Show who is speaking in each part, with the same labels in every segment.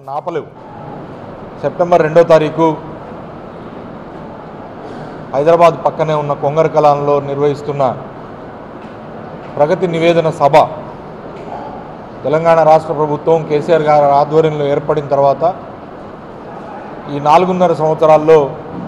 Speaker 1: వాటిని ఆపలేవు సెప్టెంబర్ రెండో తారీఖు హైదరాబాద్ పక్కనే ఉన్న కొంగర కలాంలో నిర్వహిస్తున్న ప్రగతి నివేదన సభ తెలంగాణ రాష్ట్ర ప్రభుత్వం కేసీఆర్ గారి ఆధ్వర్యంలో ఏర్పడిన తర్వాత ఈ నాలుగున్నర సంవత్సరాల్లో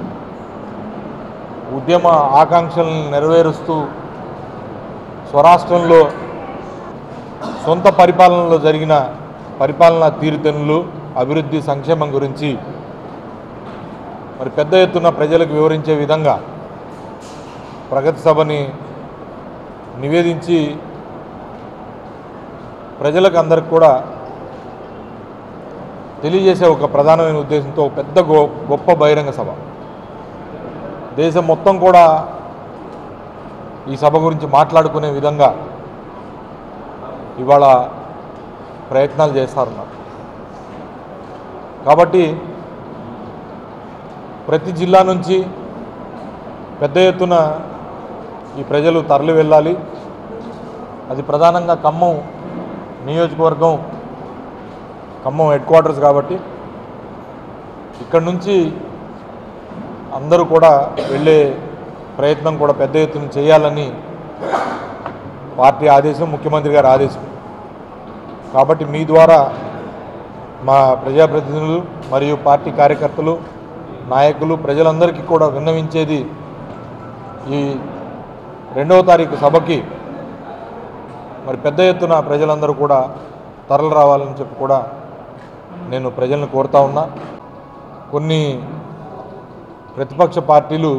Speaker 1: ఉద్యమ ఆకాంక్షలను నెరవేరుస్తూ స్వరాష్ట్రంలో సొంత పరిపాలనలో జరిగిన పరిపాలనా తీరుతెన్నులు అభివృద్ధి సంక్షేమం గురించి మరి పెద్ద ఎత్తున ప్రజలకు వివరించే విధంగా ప్రగతి సభని నివేదించి ప్రజలకు అందరికి కూడా తెలియజేసే ఒక ప్రధానమైన ఉద్దేశంతో ఒక పెద్ద గొ గొప్ప బహిరంగ సభ దేశం మొత్తం కూడా ఈ సభ గురించి మాట్లాడుకునే విధంగా ఇవాళ ప్రయత్నాలు చేస్తారున్నారు కాబట్టి ప్రతి జిల్లా నుంచి పెద్ద ఎత్తున ఈ ప్రజలు తరలి వెళ్ళాలి అది ప్రధానంగా ఖమ్మం నియోజకవర్గం ఖమ్మం హెడ్ క్వార్టర్స్ కాబట్టి ఇక్కడ నుంచి అందరూ కూడా వెళ్ళే ప్రయత్నం కూడా పెద్ద ఎత్తున చేయాలని పార్టీ ఆదేశం ముఖ్యమంత్రి గారి ఆదేశం కాబట్టి మీ ద్వారా మా ప్రజాప్రతినిధులు మరియు పార్టీ కార్యకర్తలు నాయకులు ప్రజలందరికీ కూడా విన్నవించేది ఈ రెండవ తారీఖు సభకి మరి పెద్ద ఎత్తున ప్రజలందరూ కూడా తరలి రావాలని చెప్పి కూడా నేను ప్రజలను కోరుతా ఉన్నా కొన్ని ప్రతిపక్ష పార్టీలు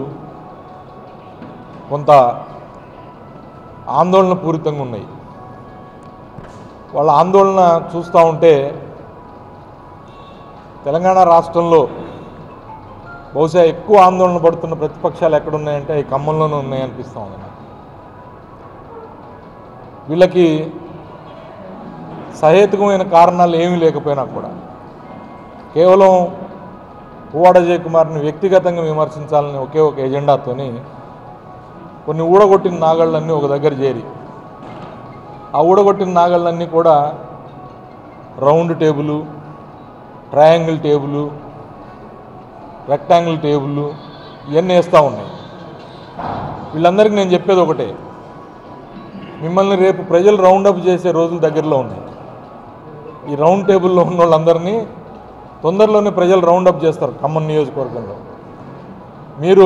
Speaker 1: కొంత ఆందోళన పూరితంగా ఉన్నాయి వాళ్ళ ఆందోళన చూస్తూ ఉంటే తెలంగాణ రాష్ట్రంలో బహుశా ఎక్కువ ఆందోళన పడుతున్న ప్రతిపక్షాలు ఎక్కడున్నాయంటే ఈ ఖమ్మంలోనే ఉన్నాయనిపిస్తూ ఉంది నాకు వీళ్ళకి సహేతుకమైన కారణాలు ఏమీ లేకపోయినా కూడా కేవలం పువ్వాడ జయకుమార్ని వ్యక్తిగతంగా విమర్శించాలని ఒకే ఒక ఎజెండాతోని కొన్ని ఊడగొట్టిన నాగళ్ళన్నీ ఒక దగ్గర చేరి ఆ ఊడగొట్టిన నాగళ్ళన్నీ కూడా round table triangle table rectangle table ఇవన్నీ వేస్తూ ఉన్నాయి వీళ్ళందరికీ నేను చెప్పేది ఒకటే మిమ్మల్ని రేపు ప్రజలు రౌండప్ చేసే రోజులు దగ్గరలో ఉన్నాయి ఈ రౌండ్ టేబుల్లో ఉన్న వాళ్ళందరినీ తొందరలోనే ప్రజలు రౌండప్ చేస్తారు ఖమ్మం నియోజకవర్గంలో మీరు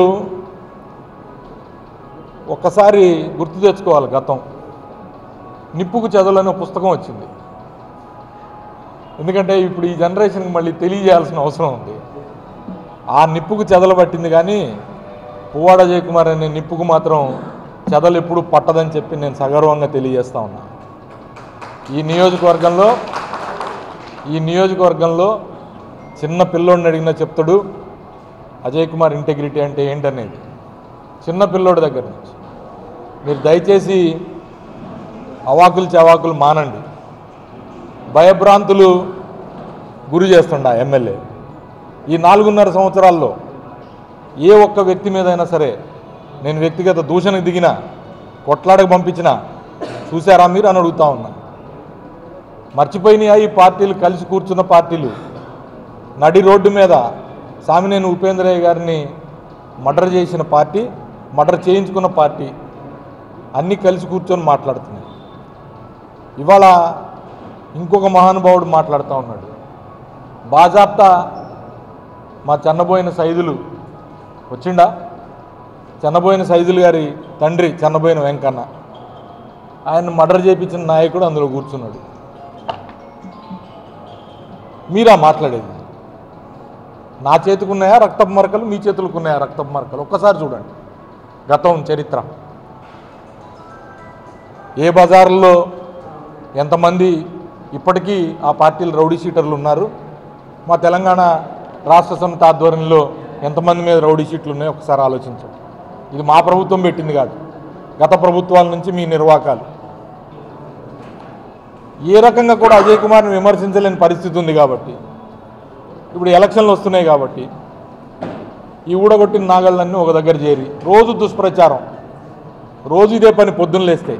Speaker 1: ఒక్కసారి గుర్తు తెచ్చుకోవాలి గతం నిప్పుకు చదువులనే పుస్తకం వచ్చింది ఎందుకంటే ఇప్పుడు ఈ జనరేషన్కి మళ్ళీ తెలియజేయాల్సిన అవసరం ఉంది ఆ నిప్పుకు చెదలు పట్టింది కానీ పువ్వాడ జయకుమార్ అనే నిప్పుకు మాత్రం చెదలు ఎప్పుడు పట్టదని చెప్పి నేను సగర్వంగా తెలియజేస్తా ఉన్నా ఈ నియోజకవర్గంలో ఈ నియోజకవర్గంలో చిన్న పిల్లోడిని అడిగినా చెప్తాడు అజయ్ కుమార్ ఇంటెగ్రిటీ అంటే ఏంటనేది చిన్న పిల్లోడి దగ్గర నుంచి మీరు దయచేసి అవాకులు చవాకులు మానండి భయభ్రాంతులు గురి చేస్తుండ ఎమ్మెల్యే ఈ నాలుగున్నర సంవత్సరాల్లో ఏ ఒక్క వ్యక్తి మీదైనా సరే నేను వ్యక్తిగత దూషణకు దిగినా కొట్లాడకు పంపించినా చూసారా మీరు అని అడుగుతా ఉన్నా మర్చిపోయినాయా ఈ పార్టీలు కలిసి కూర్చున్న పార్టీలు నడి రోడ్డు మీద సామినేని ఉపేంద్రయ్య గారిని మర్డర్ చేసిన పార్టీ మర్డర్ చేయించుకున్న పార్టీ అన్నీ కలిసి కూర్చొని మాట్లాడుతున్నాయి ఇవాళ ఇంకొక మహానుభావుడు మాట్లాడుతూ ఉన్నాడు బాజాప్తా మా చెన్నబోయిన సైదులు వచ్చిండా చెన్నబోయిన సైదులు గారి తండ్రి చెన్నబోయిన వెంకన్న ఆయన మర్డర్ చేయించిన నాయకుడు అందులో కూర్చున్నాడు మీరా మాట్లాడేది నా చేతికున్నాయా రక్తపు మరకలు మీ చేతులకు ఉన్నాయా రక్తపు మరకలు ఒక్కసారి చూడండి గతం చరిత్ర ఏ బజార్లో ఎంతమంది ఇప్పటికీ ఆ పార్టీలు రౌడీ షీటర్లు ఉన్నారు మా తెలంగాణ రాష్ట్ర సమితి ఆధ్వర్యంలో ఎంతమంది మీద రౌడీ షీట్లు ఉన్నాయో ఒకసారి ఆలోచించండి ఇది మా ప్రభుత్వం పెట్టింది కాదు గత ప్రభుత్వాల నుంచి మీ నిర్వాకాలు ఏ రకంగా కూడా అజయ్ కుమార్ని విమర్శించలేని పరిస్థితి ఉంది కాబట్టి ఇప్పుడు ఎలక్షన్లు వస్తున్నాయి కాబట్టి ఈ ఊడగొట్టిన నాగళ్ళన్నీ ఒక దగ్గర చేరి రోజు దుష్ప్రచారం రోజు ఇదే పని పొద్దున్న లేస్తే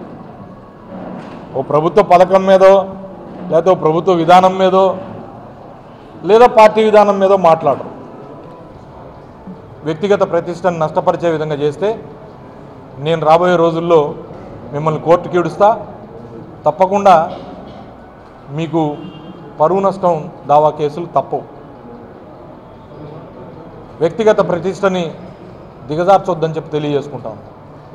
Speaker 1: ఓ ప్రభుత్వ పథకం మీదో లేకపోతే ఓ ప్రభుత్వ విధానం మీదో లేదా పార్టీ విధానం మీద మాట్లాడరు వ్యక్తిగత ప్రతిష్టను నష్టపరిచే విధంగా చేస్తే నేను రాబోయే రోజుల్లో మిమ్మల్ని కోర్టుకి ఇడుస్తా తప్పకుండా మీకు పరువు నష్టం దావా కేసులు తప్పవు వ్యక్తిగత ప్రతిష్టని దిగజార్చొద్దని చెప్పి తెలియజేసుకుంటాను